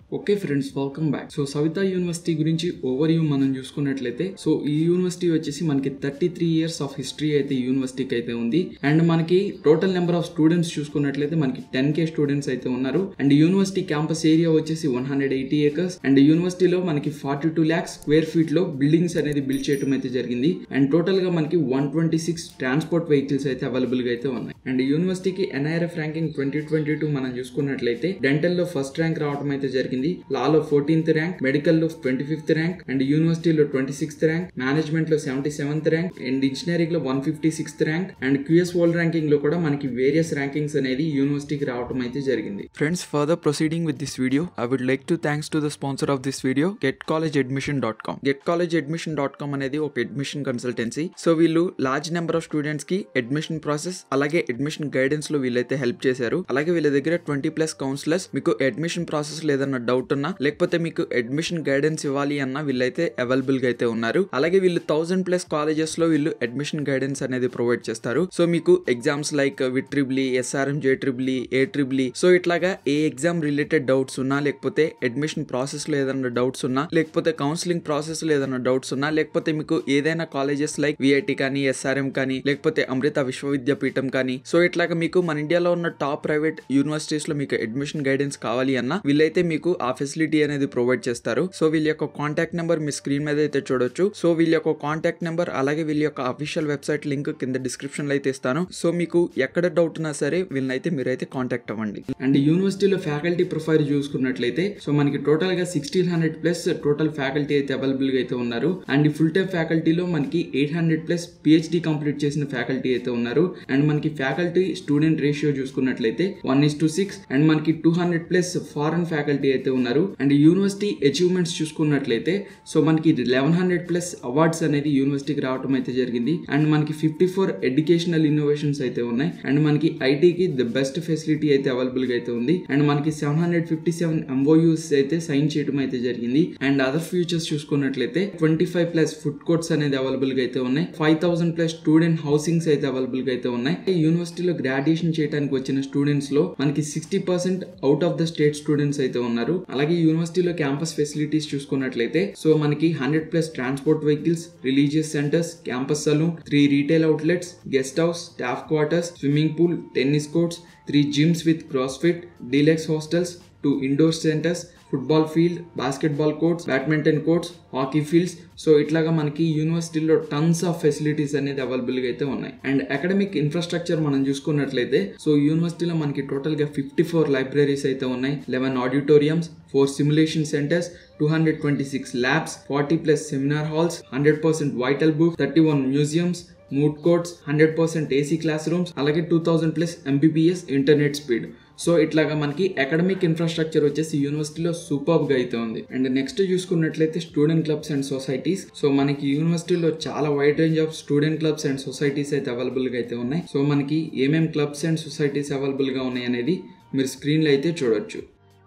Okay friends welcome back so Saveetha university గురించి overview మనం చూసుకున్నట్లయితే సో ఈ యూనివర్సిటీ వచ్చేసి మనకి thirty three years of history అయితే యూనివర్సిటీకి అయితే ఉంది అండ్ మనకి టోటల్ నెంబర్ ఆఫ్ స్టూడెంట్స్ చూసుకున్నట్లయితే మనకి టెన్ కే స్టూడెంట్స్ అయితే ఉన్నారు అండ్ యూనివర్సిటీ క్యాంపస్ ఏరియా వచ్చేసి one hundred eighty acres and యూనివర్సిటీలో మనకి forty two lakhs square feet లో బిల్డింగ్స్ అనేది బిల్డ్ చేయడం అయితే జరిగింది అండ్ టోటల్ గా మనకి one twenty six transport vehicles అయితే అవైలబుల్ గా అయితే ఉన్నాయి అండ్ యూనివర్సిటీకి NIRF ranking twenty twenty two మనం చూసుకున్నట్లయితే డెంటల్ లో ఫస్ట్ ర్యాంక్ రావడం అయితే జరిగింది లాలో ఫోర్టీన్త్ ర్యాంక్ మెడికల్ లో ట్వంటీ ఫిఫ్త్ ర్యాంక్ అండ్ యూనివర్సిటీలో ట్వంటీ సిక్స్త్ ర్యాంక్ మేనేజ్మెంట్ లో seventy seventh rank and engineering లో one fifty sixth rank and QS world ranking లో కూడా మనకి వేరియస్ ర్యాంకింగ్స్ అనేది యూనివర్సిటీకి రావడం అయితే జరిగింది Friends, further proceeding with this video, I would like to thanks to the sponsor of this video, getcollegeadmission.com. getcollegeadmission.com అనేది ఒక అడ్మిషన్ కన్సల్టెన్సీ సో వీళ్ళు లార్జ్ నెంబర్ ఆఫ్ స్టూడెంట్స్ కి అడ్మిషన్ ప్రాసెస్ అలాగే అడ్మిషన్ గైడెన్స్ లో వీళ్ళైతే హెల్ప్ చేశారు అలాగే వీళ్ళ దగ్గర ట్వంటీ ప్లస్ కౌన్సిలర్స్ మీకు అడ్మిషన్ ప్రాసెస్ లో ఏదన్నా డౌట్ ఉన్నా లేకపోతే మీకు అడ్మిషన్ గైడెన్స్ ఇవ్వాలి అన్నా వీళ్ళైతే అవైలబుల్ గా అయితే ఉన్నారు అలాగే వీళ్ళు థౌసండ్ ప్లస్ కాలేజెస్ లో వీళ్ళు అడ్మిషన్ గైడెన్స్ అనేది ప్రొవైడ్ చేస్తారు సో మీకు exams like VIT triple E SRM J triple E A triple E so ఇట్లాగా ఏ ఎగ్జామ్ రిలేటెడ్ డౌట్స్ ఉన్నా లేకపోతే అడ్మిషన్ ప్రాసెస్ లో ఏదైనా డౌట్స్ ఉన్నా లేకపోతే కౌన్సిలింగ్ ప్రాసెస్ లో ఏదైనా డౌట్స్ ఉన్నా లేకపోతే మీకు ఏదైనా కాలేజెస్ లైక్ విఐటి కానీ ఎస్ఆర్ఎం కానీ లేకపోతే అమృత విశ్వవిద్యాపీఠం కానీ సో ఇట్లాగా మీకు మన ఇండియాలో ఉన్న టాప్ ప్రైవేట్ యూనివర్సిటీస్ లో మీకు అడ్మిషన్ గైడెన్స్ కావాలి అన్నా వీళ్ళైతే మీకు ఆ ఫెసిలిటీ అనేది ప్రొవైడ్ చేస్తారు సో వీళ్ళ యొక్క కాంటాక్ట్ నెంబర్ మీ స్క్రీన్ మీద అయితే చూడొచ్చు సో వీళ్ళ యొక్క కాంటాక్ట్ నెంబర్ అలాగే వీళ్ళ యొక్క అఫీషియల్ వెబ్సైట్ లింక్ కింద డిస్క్రిప్షన్ లో అయితే ఇస్తాను సో మీకు ఎక్కడ డౌట్ ఉన్నా సరే వీళ్ళనైతే మీరైతే కాంటాక్ట్ అవ్వండి అండ్ యూనివర్సిటీలో ఫ్యాకల్టీ ప్రొఫైల్ చూసుకున్నట్లయితే సో మనకి టోటల్ గా sixteen hundred plus total faculty అయితే అవైలబుల్ గా అయితే ఉన్నారు అండ్ ఫుల్ టైం ఫ్యాకల్టీలో మనకి eight hundred plus PhD complete చేసిన ఫ్యాకల్టీ అయితే ఉన్నారు అండ్ మనకి ఫ్యాకల్టీ స్టూడెంట్ రేషియో చూసుకున్నట్లయితే one is to six and మనకి two hundred plus foreign faculty అయితే ఉన్నారు అండ్ యూనివర్సిటీ అచీవ్మెంట్స్ చూసుకున్నట్లయితే సో మనకి లెవెన్ హండ్రెడ్ ప్లస్ అవార్డ్స్ అనేది యూనివర్సిటీకి రావడం అయితే జరిగింది అండ్ మనకి ఫిఫ్టీ ఫోర్ ఎడ్యుకేషనల్ ఇన్నోవేషన్స్ అయితే ఉన్నాయి అండ్ మనకి ఐటీకి ద బెస్ట్ ఫెసిలిటీ అయితే అవైలబుల్ గా అయితే ఉంది అండ్ మనకి seven hundred fifty seven MoUs అయితే సైన్ చేయడం అయితే జరిగింది అండ్ అదర్ ఫ్యూచర్స్ చూసుకున్నట్లయితే twenty five plus food courts అనేది అవైలబుల్ గా అయితే ఉన్నాయి five thousand plus student housings అయితే అవైలబుల్ గా అయితే ఉన్నాయి యూనివర్సిటీలో గ్రాడ్యుయేషన్ చేయడానికి వచ్చిన స్టూడెంట్స్ లో మనకి sixty percent out of the state students అయితే ఉన్నారు అలాగే యూనివర్సిటీలో క్యాంపస్ ఫెసిలిటీస్ చూసుకున్నట్లయితే సో మనకి hundred plus transport vehicles religious centres campus salon three retail outlets guest house staff quarters swimming pool tennis courts three gyms with CrossFit deluxe hostels two indoor centres football field basketball courts badminton courts hockey fields so ఇట్లాగా మనకి యూనివర్సిటీలో tons of facilities అనేది available గా అయితే ఉన్నాయి and academic infrastructure మనం చూసుకున్నట్లయితే so యూనివర్సిటీలో మనకి టోటల్ గా ఫిఫ్టీ ఫోర్ లైబ్రరీస్ అయితే ఉన్నాయి eleven auditoriums four simulation centres two hundred twenty six labs forty plus seminar halls hundred percent vital book thirty one museums mood courts hundred percent AC class rooms అలాగే two thousand plus MBBS internet speed so ఇట్లాగా మనకి academic infrastructure వచ్చేసి యూనివర్సిటీలో super గా అయితే ఉంది and next చూసుకున్నట్లయితే student clubs and societies so మనకి యూనివర్సిటీలో చాలా wide range of student clubs and societies అయితే అవైలబుల్ గా అయితే ఉన్నాయి సో మనకి ఏమేం క్లబ్స్ అండ్ సొసైటీస్ అవైలబుల్ గా ఉన్నాయి అనేది మీరు స్క్రీన్ లో అయితే చూడొచ్చు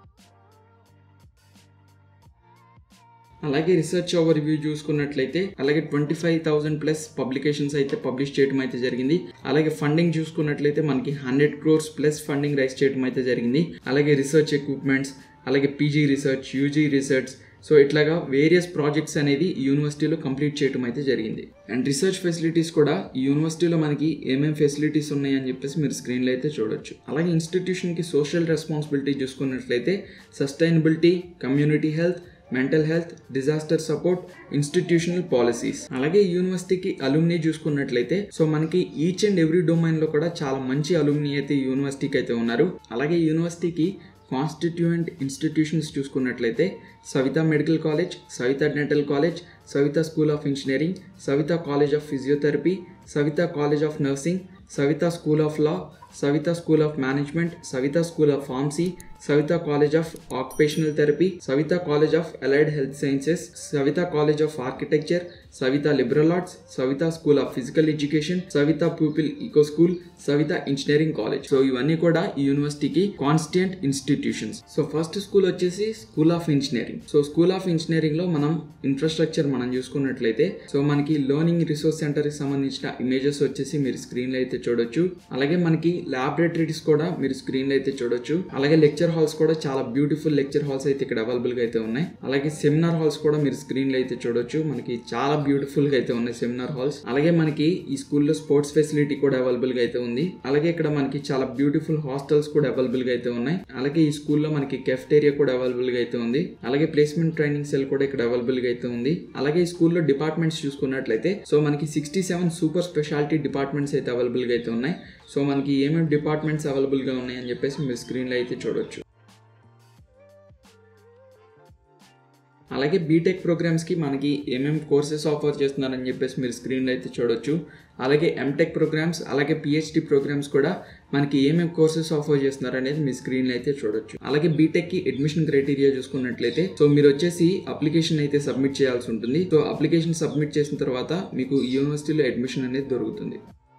అలాగే రీసెర్చ్ ఓవర్ వ్యూ చూసుకున్నట్లయితే అలాగే twenty five thousand plus publications అయితే పబ్లిష్ చేయడం అయితే జరిగింది అలాగే ఫండింగ్ చూసుకున్నట్లయితే మనకి hundred crores plus funding raise చేయడం అయితే జరిగింది అలాగే రీసెర్చ్ ఎక్విప్మెంట్స్ అలాగే PG research UG research so ఇట్లాగా వేరియస్ ప్రాజెక్ట్స్ అనేది యూనివర్సిటీలో కంప్లీట్ చేయడం అయితే జరిగింది అండ్ రీసెర్చ్ ఫెసిలిటీస్ కూడా ఈ యూనివర్సిటీలో మనకి ఏమేమి ఫెసిలిటీస్ ఉన్నాయని చెప్పేసి మీరు స్క్రీన్లో అయితే చూడొచ్చు అలాగే ఇన్స్టిట్యూషన్కి సోషల్ రెస్పాన్సిబిలిటీ చూసుకున్నట్లయితే sustainability community health mental health disaster support institutional policies అలాగే యూనివర్సిటీకి అలుమ్ని చూసుకున్నట్లయితే సో మనకి ఈచ్ అండ్ ఎవ్రీ డొమైన్ లో కూడా చాలా మంచి అలుమ్ని అయితే యూనివర్సిటీకి అయితే ఉన్నారు అలాగే యూనివర్సిటీకి కాన్స్టిట్యూయెంట్ ఇన్స్టిట్యూషన్స్ చూసుకున్నట్లయితే Saveetha medical college Saveetha dental college Saveetha school of engineering Saveetha college of physiotherapy Saveetha college of nursing Saveetha school of law Saveetha school of management Saveetha school of pharmacy Saveetha college of occupational therapy Saveetha college of allied health sciences Saveetha college of architecture Saveetha liberal arts Saveetha school of physical education Saveetha people eco school Saveetha engineering college so ఇవన్నీ కూడా ఈ యూనివర్సిటీకి constituent institutions so first school వచ్చేసి school of engineering so school of engineering లో మనం infrastructure మనం చూసుకున్నట్లయితే so మనకి లెర్నింగ్ రిసోర్స్ సెంటర్ కి సంబంధించిన ఇమేజెస్ వచ్చేసి మీరు స్క్రీన్ లో అయితే చూడొచ్చు అలాగే మనకి ల్యాబొరేటరీస్ కూడా మీరు స్క్రీన్ లో అయితే చూడొచ్చు అలాగే లెక్చర్ లెక్చర్ హాల్స్ కూడా చాలా బ్యూటిఫుల్ లెక్చర్ హాల్స్ అయితే ఇక్కడ అవైలబుల్ గా అయితే ఉన్నాయి అలాగే సెమినార్ హాల్స్ కూడా మీరు స్క్రీన్ లో అయితే చూడొచ్చు మనకి చాలా బ్యూటిఫుల్ గా అయితే ఉన్నాయి సెమినార్ హాల్స్ అలాగే మనకి ఈ స్కూల్లో స్పోర్ట్స్ ఫెసిలిటీ కూడా అవైలబుల్ గా అయితే ఉంది అలాగే ఇక్కడ మనకి చాలా బ్యూటిఫుల్ హాస్టల్స్ కూడా అవైలబుల్ గా అయితే ఉన్నాయి అలాగే ఈ స్కూల్లో మనకి కెఫ్టేరియా కూడా అవైలబుల్ గా అయితే ఉంది అలాగే ప్లేస్మెంట్ ట్రైనింగ్ సెల్ కూడా ఇక్కడ అవైలబుల్ గా అయితే ఉంది అలాగే ఈ స్కూల్లో డిపార్ట్మెంట్స్ చూసుకున్నట్లయితే సో మనకి sixty seven super speciality departments అయితే అవైలబుల్ గా అయితే ఉన్నాయి సో మనకి ఏమేమి డిపార్ట్మెంట్స్ అవైలబుల్ గా ఉన్నాయి అని చెప్పేసి మీరు స్క్రీన్ లో అయితే చూడొచ్చు అలాగే బీటెక్ ప్రోగ్రామ్స్కి మనకి ఏమేమి కోర్సెస్ ఆఫర్ చేస్తున్నారని చెప్పేసి మీరు స్క్రీన్లో అయితే చూడొచ్చు అలాగే ఎంటెక్ ప్రోగ్రామ్స్ అలాగే పిహెచ్డి ప్రోగ్రామ్స్ కూడా మనకి ఏమేమి కోర్సెస్ ఆఫర్ చేస్తున్నారు అనేది మీ స్క్రీన్లో అయితే చూడొచ్చు అలాగే బీటెక్కి అడ్మిషన్ క్రైటీరియా చూసుకున్నట్లయితే సో మీరు వచ్చేసి అప్లికేషన్ అయితే సబ్మిట్ చేయాల్సి ఉంటుంది సో అప్లికేషన్ సబ్మిట్ చేసిన తర్వాత మీకు యూనివర్సిటీలో అడ్మిషన్ అనేది దొరుకుతుంది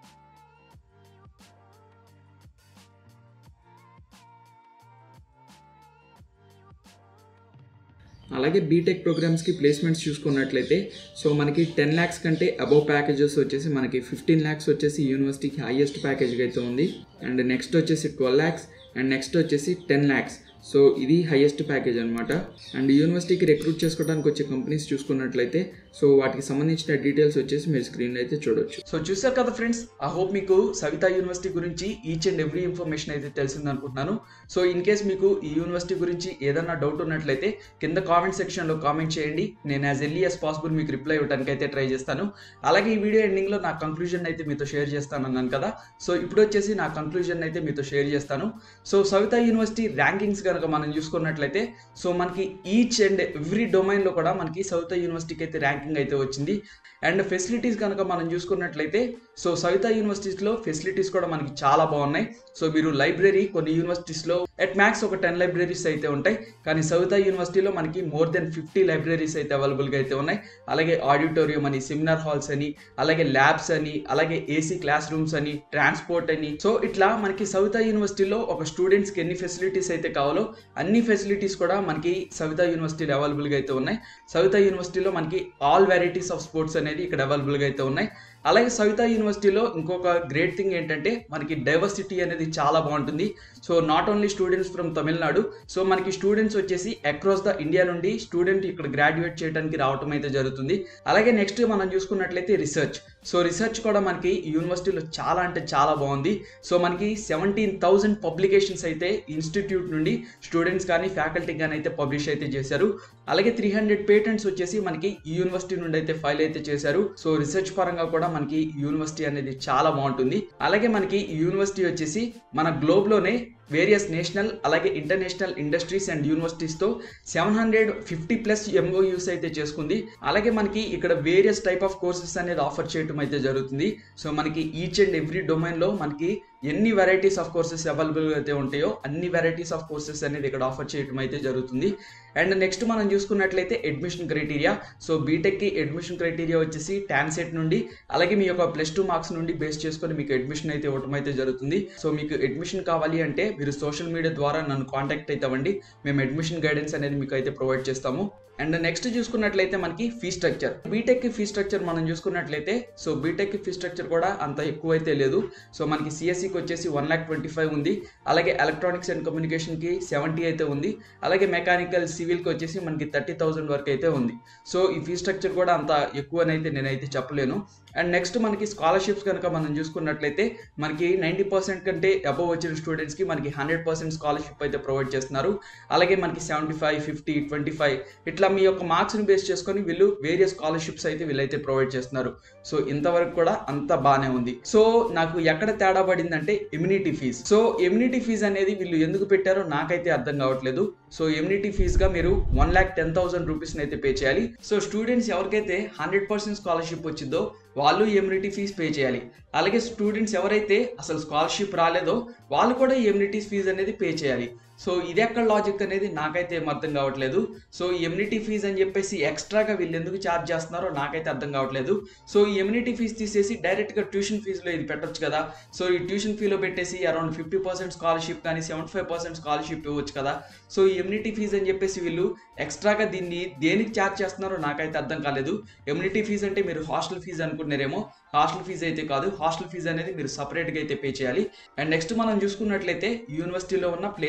అలాగే బీటెక్ ప్రోగ్రామ్స్కి ప్లేస్మెంట్స్ చూసుకున్నట్లయితే సో మనకి టెన్ ల్యాక్స్ కంటే అబవ్ ప్యాకేజెస్ వచ్చేసి మనకి ఫిఫ్టీన్ ల్యాక్స్ వచ్చేసి యూనివర్సిటీకి హైయెస్ట్ ప్యాకేజ్ అయితే ఉంది అండ్ నెక్స్ట్ వచ్చేసి ట్వెల్వ్ ల్యాక్స్ అండ్ నెక్స్ట్ వచ్చేసి టెన్ ల్యాక్స్ సో ఇది హైయెస్ట్ ప్యాకేజ్ అనమాట అండ్ యూనివర్సిటీకి రిక్రూట్ చేసుకోవడానికి వచ్చే కంపెనీస్ చూసుకున్నట్లయితే సో వాటికి సంబంధించిన డీటెయిల్స్ వచ్చేసి మీరు స్క్రీన్లో అయితే చూడొచ్చు సో చూసారు కదా ఫ్రెండ్స్ ఐ హోప్ మీకు సవితా యూనివర్సిటీ గురించి ఈచ్ అండ్ ఎవ్రీ ఇన్ఫర్మేషన్ అయితే తెలిసింది అనుకుంటున్నాను సో ఇన్ కేస్ మీకు ఈ యూనివర్సిటీ గురించి ఏదన్నా డౌట్ ఉన్నట్లయితే కింద కామెంట్ సెక్షన్లో కామెంట్ చేయండి నేను యాజ్ ఎర్లీ యాజ్ పాసిబుల్ మీకు రిప్లై ఇవ్వడానికి అయితే ట్రై చేస్తాను అలాగే ఈ వీడియో ఎండింగ్లో నా కంక్లూజన్ అయితే మీతో షేర్ చేస్తాను అన్నాను కదా సో ఇప్పుడు వచ్చేసి నా కంక్లూజన్ అయితే మీతో షేర్ చేస్తాను సో సవితా యూనివర్సిటీ ర్యాంకింగ్స్ కనుక మనం చూసుకున్నట్లయితే సో మనకి ఈచ్ అండ్ ఎవ్రీ డొమైన్లో కూడా మనకి సవితా యూనివర్సిటీకి అయితే ర్యాంకింగ్ అయితే వచ్చింది అండ్ ఫెసిలిటీస్ కనుక మనం చూసుకున్నట్లయితే సో సవితా యూనివర్సిటీస్లో ఫెసిలిటీస్ కూడా మనకి చాలా బాగున్నాయి సో మీరు లైబ్రరీ కొన్ని యూనివర్సిటీస్లో ఎట్ మ్యాక్స్ ఒక టెన్ లైబ్రరీస్ అయితే ఉంటాయి కానీ సవితా యూనివర్సిటీలో మనకి మోర్ దెన్ ఫిఫ్టీ లైబ్రరీస్ అయితే అవైలబుల్గా అయితే ఉన్నాయి అలాగే ఆడిటోరియం అని సెమినార్ హాల్స్ అని అలాగే ల్యాబ్స్ అని అలాగే ఏసీ క్లాస్ రూమ్స్ అని ట్రాన్స్పోర్ట్ అని సో ఇట్లా మనకి సవితా యూనివర్సిటీలో ఒక స్టూడెంట్స్కి ఎన్ని ఫెసిలిటీస్ అయితే కావాలో అన్ని ఫెసిలిటీస్ కూడా మనకి సవితా యూనివర్సిటీలో అవైలబుల్గా అయితే ఉన్నాయి సవితా యూనివర్సిటీలో మనకి ఆల్ వెరైటీస్ ఆఫ్ స్పోర్ట్స్ అనేది ఇక్కడ అవైలబుల్గా అయితే ఉన్నాయి అలాగే సవితా యూనివర్సిటీలో ఇంకొక గ్రేట్ థింగ్ ఏంటంటే మనకి డైవర్సిటీ అనేది చాలా బాగుంటుంది so not only students from Tamil Nadu so మనకి స్టూడెంట్స్ వచ్చేసి అక్రాస్ ద ఇండియా నుండి స్టూడెంట్ ఇక్కడ గ్రాడ్యుయేట్ చేయడానికి రావటం అయితే జరుగుతుంది అలాగే నెక్స్ట్ మనం చూసుకున్నట్లయితే రీసెర్చ్ సో రీసెర్చ్ కూడా మనకి ఈ యూనివర్సిటీలో చాలా అంటే చాలా బాగుంది సో మనకి సెవెంటీన్ థౌజండ్ పబ్లికేషన్స్ అయితే ఇన్స్టిట్యూట్ నుండి స్టూడెంట్స్ కానీ ఫ్యాకల్టీ కానీ అయితే పబ్లిష్ అయితే చేశారు అలాగే త్రీ హండ్రెడ్ పేటెంట్స్ వచ్చేసి మనకి ఈ యూనివర్సిటీ నుండి అయితే ఫైల్ అయితే చేశారు సో రీసెర్చ్ పరంగా కూడా మనకి యూనివర్సిటీ అనేది చాలా బాగుంటుంది అలాగే మనకి ఈ యూనివర్సిటీ వచ్చేసి మన గ్లోబ్లోనే వేరియస్ నేషనల్ అలాగే ఇంటర్నేషనల్ ఇండస్ట్రీస్ అండ్ యూనివర్సిటీస్తో seven hundred fifty plus MoUs అయితే చేసుకుంది అలాగే మనకి ఇక్కడ వేరియస్ టైప్ ఆఫ్ కోర్సెస్ అనేది ఆఫర్ చేయడం అయితే జరుగుతుంది సో మనకి ఈచ్ అండ్ ఎవ్రీ డొమైన్లో మనకి ఎన్ని వెరైటీస్ ఆఫ్ కోర్సెస్ అవైలబుల్ అయితే ఉంటాయో అన్ని వెరైటీస్ ఆఫ్ కోర్సెస్ అనేది ఇక్కడ ఆఫర్ చేయడం అయితే జరుగుతుంది అండ్ నెక్స్ట్ మనం చూసుకున్నట్లయితే అడ్మిషన్ క్రైటీరియా సో బీటెక్కి అడ్మిషన్ క్రైటీరియా వచ్చేసి ట్యాన్ సెట్ నుండి అలాగే మీ యొక్క ప్లస్ టూ మార్క్స్ నుండి బేస్ చేసుకొని మీకు అడ్మిషన్ అయితే ఇవ్వడం అయితే జరుగుతుంది సో మీకు అడ్మిషన్ కావాలి అంటే మీరు సోషల్ మీడియా ద్వారా నన్ను కాంటాక్ట్ అయితే అవ్వండి మేము అడ్మిషన్ గైడెన్స్ అనేది మీకు అయితే ప్రొవైడ్ చేస్తాము అండ్ నెక్స్ట్ చూసుకున్నట్లయితే మనకి fee structure BTech fee structure మనం చూసుకున్నట్లయితే సో బీటెక్ ఫీ స్ట్రక్చర్ కూడా అంత ఎక్కువ అయితే లేదు సో మనకి సిఎస్సికి వచ్చేసి వన్ ల్యాక్ ట్వంటీ ఫైవ్ ఉంది అలాగే ఎలక్ట్రానిక్స్ అండ్ కమ్యూనికేషన్కి సెవెంటీ అయితే ఉంది అలాగే మెకానికల్ సివిల్కి వచ్చేసి మనకి థర్టీ థౌసండ్ వరకు అయితే ఉంది సో ఈ ఫీ స్ట్రక్చర్ కూడా అంత ఎక్కువనైతే నేనైతే చెప్పలేను అండ్ నెక్స్ట్ మనకి స్కాలర్షిప్స్ కనుక మనం చూసుకున్నట్లయితే మనకి నైంటీ పర్సెంట్ కంటే అబవ్ వచ్చిన స్టూడెంట్స్కి మనకి హండ్రెడ్ పర్సెంట్ స్కాలర్షిప్ అయితే ప్రొవైడ్ చేస్తున్నారు అలాగే మనకి seventy five fifty twenty five ఇట్లా మీ యొక్క మార్క్స్ని బేస్ చేసుకొని వీళ్ళు వేరే స్కాలర్షిప్స్ అయితే వీళ్ళైతే ప్రొవైడ్ చేస్తున్నారు సో ఇంతవరకు కూడా అంత బాగానే ఉంది సో నాకు ఎక్కడ తేడా పడిందంటే immunity fees so immunity fees అనేది వీళ్ళు ఎందుకు పెట్టారో నాకైతే అర్థం కావట్లేదు సో ఇమ్యూనిటీ ఫీజ్గా మీరు వన్ ల్యాక్ టెన్ థౌసండ్ రూపీస్ని అయితే పే చేయాలి సో స్టూడెంట్స్ ఎవరికైతే హండ్రెడ్ పర్సెంట్ స్కాలర్షిప్ వచ్చిందో వాళ్ళు ఎమ్యూనిటీ ఫీజ్ పే చేయాలి అలాగే స్టూడెంట్స్ ఎవరైతే అసలు స్కాలర్షిప్ రాలేదో వాళ్ళు కూడా ఎమ్యూనిటీస్ ఫీజ్ అనేది పే చేయాలి సో ఇది ఎక్కడ లాజిక్ అనేది నాకైతే ఏం అర్థం కావట్లేదు సో ఎమ్యూనిటీ ఫీజ్ అని చెప్పేసి ఎక్స్ట్రాగా వీళ్ళు ఎందుకు ఛార్జ్ చేస్తున్నారో నాకైతే అర్థం కావట్లేదు సో ఈ ఎమ్యూనిటీ ఫీజ్ తీసేసి డైరెక్ట్గా ట్యూషన్ ఫీజులో ఇది పెట్టొచ్చు కదా సో ఈ ట్యూషన్ ఫీలో పెట్టేసి అరౌండ్ ఫిఫ్టీ పర్సెంట్ స్కాలర్షిప్ కానీ సెవెంటీ ఫైవ్ పర్సెంట్ స్కాలర్షిప్ ఇవ్వచ్చు కదా సో ఈ ఎమ్యూనిటీ ఫీజ్ అని చెప్పేసి వీళ్ళు ఎక్స్ట్రాగా దీన్ని దేనికి ఛార్జ్ చేస్తున్నారో నాకైతే అర్థం కాలేదు ఎమ్యూనిటీ ఫీజ్ అంటే మీరు హాస్టల్ ఫీజ్ అనుకున్నారేమో హాస్టల్ ఫీజు అయితే కాదు హాస్టల్ ఫీజు అనేది మీరు సపరేట్గా అయితే పే చేయాలి అండ్ నెక్స్ట్ మనం చూసుకున్నట్లయితే యూనివర్సిటీలో ఉన్న ప్లేస్మెంట్స్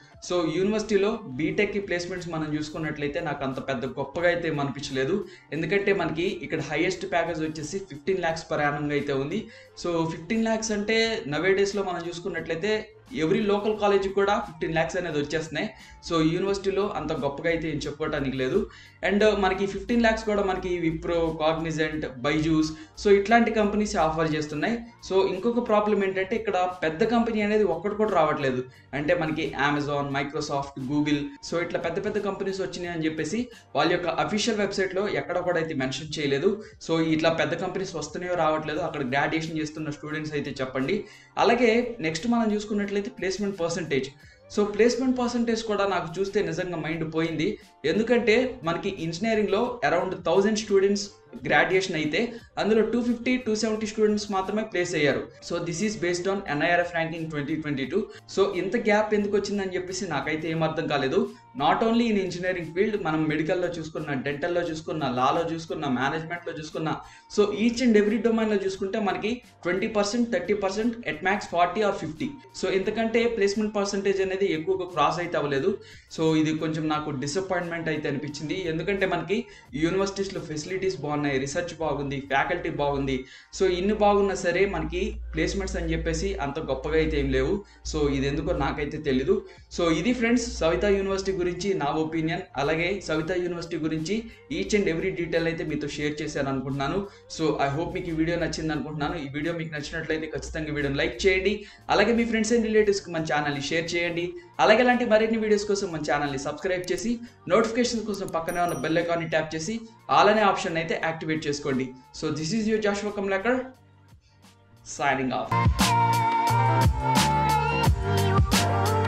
సో యూనివర్సిటీలో బీటెక్కి ప్లేస్మెంట్స్ మనం చూసుకున్నట్లయితే నాకు అంత పెద్ద గొప్పగా అయితే ఏం అనిపించలేదు ఎందుకంటే మనకి ఇక్కడ హైయెస్ట్ ప్యాకేజ్ వచ్చేసి ఫిఫ్టీన్ ల్యాక్స్ పర్ యానంగా అయితే ఉంది సో ఫిఫ్టీన్ ల్యాక్స్ అంటే నవే డేస్లో మనం చూసుకున్నట్లయితే ఎవ్రీ లోకల్ కాలేజ్ కూడా ఫిఫ్టీన్ ల్యాక్స్ అనేది వచ్చేస్తున్నాయి సో యూనివర్సిటీలో అంత గొప్పగా అయితే ఏం చెప్పుకోవడానికి లేదు అండ్ మనకి ఫిఫ్టీన్ ల్యాక్స్ కూడా మనకి విప్రో కాగ్నిజెంట్ బైజూస్ సో ఇట్లాంటి కంపెనీస్ ఆఫర్ చేస్తున్నాయి సో ఇంకొక ప్రాబ్లం ఏంటంటే ఇక్కడ పెద్ద కంపెనీ అనేది ఒక్కటి కూడా రావట్లేదు అంటే మనకి అమెజాన్ మైక్రోసాఫ్ట్ గూగుల్ సో ఇట్లా పెద్ద పెద్ద కంపెనీస్ వచ్చినాయి అని చెప్పేసి వాళ్ళ యొక్క అఫీషియల్ వెబ్సైట్లో ఎక్కడ కూడా అయితే మెన్షన్ చేయలేదు సో ఇట్లా పెద్ద కంపెనీస్ వస్తున్నాయో రావట్లేదు అక్కడ గ్రాడ్యుయేషన్ చేస్తున్న స్టూడెంట్స్ అయితే చెప్పండి అలాగే నెక్స్ట్ మనం చూసుకున్నట్లయితే placement percentage so placement percentage కూడా నాకు చూస్తే నిజంగా మైండ్ పోయింది ఎందుకంటే మనకి ఇంజనీరింగ్లో అరౌండ్ థౌజండ్ స్టూడెంట్స్ గ్రాడ్యుయేషన్ అయితే అందులో two fifty two seventy students మాత్రమే ప్లేస్ అయ్యారు so this is based on NIRF ranking twenty twenty two so ఇంత గ్యాప్ ఎందుకు వచ్చిందని చెప్పేసి నాకైతే ఏం అర్థం కాలేదు not only in engineering field మనం మెడికల్లో చూసుకున్న డెంటల్లో చూసుకున్న లాలో చూసుకున్న మేనేజ్మెంట్లో చూసుకున్న సో ఈచ్ అండ్ ఎవ్రీ డొమైన్లో చూసుకుంటే మనకి twenty percent thirty percent at max forty or fifty so ఇంతకంటే ప్లేస్మెంట్ పర్సంటేజ్ అనేది ఎక్కువగా క్రాస్ అయితే అవ్వలేదు సో ఇది కొంచెం నాకు డిసప్పాయింట్మెంట్ అయితే అనిపించింది ఎందుకంటే మనకి యూనివర్సిటీస్లో ఫెసిలిటీస్ బాగున్నాయి రీసెర్చ్ బాగుంది ఫ్యాకల్టీ బాగుంది సో ఇన్ని బాగున్నా సరే మనకి ప్లేస్మెంట్స్ అని చెప్పేసి అంత గొప్పగా అయితే ఏం లేవు సో ఇది ఎందుకో నాకైతే తెలీదు సో ఇది ఫ్రెండ్స్ సవితా యూనివర్సిటీ గురించి నా ఒపీనియన్ అలాగే సవితా యూనివర్సిటీ గురించి ఈచ్ అండ్ ఎవ్రీ డీటెయిల్ అయితే మీతో షేర్ చేశాను అనుకుంటున్నాను సో ఐ హోప్ మీకు ఈ వీడియో నచ్చింది అనుకుంటున్నాను ఈ వీడియో మీకు నచ్చినట్లయితే ఖచ్చితంగా వీడియోని లైక్ చేయండి అలాగే మీ ఫ్రెండ్స్ అండ్ రిలేటివ్స్కి మన ఛానల్ని షేర్ చేయండి అలాగే ఇలాంటి మరిన్ని వీడియోస్ కోసం మన ఛానల్ని సబ్స్క్రైబ్ చేసి నోటిఫికేషన్ కోసం పక్కనే ఉన్న బెల్ ఐకాన్ని ట్యాప్ చేసి ఆల్ అనే ఆప్షన్ అయితే యాక్టివేట్ చేసుకోండి so this is your Joshua Kamlakar signing of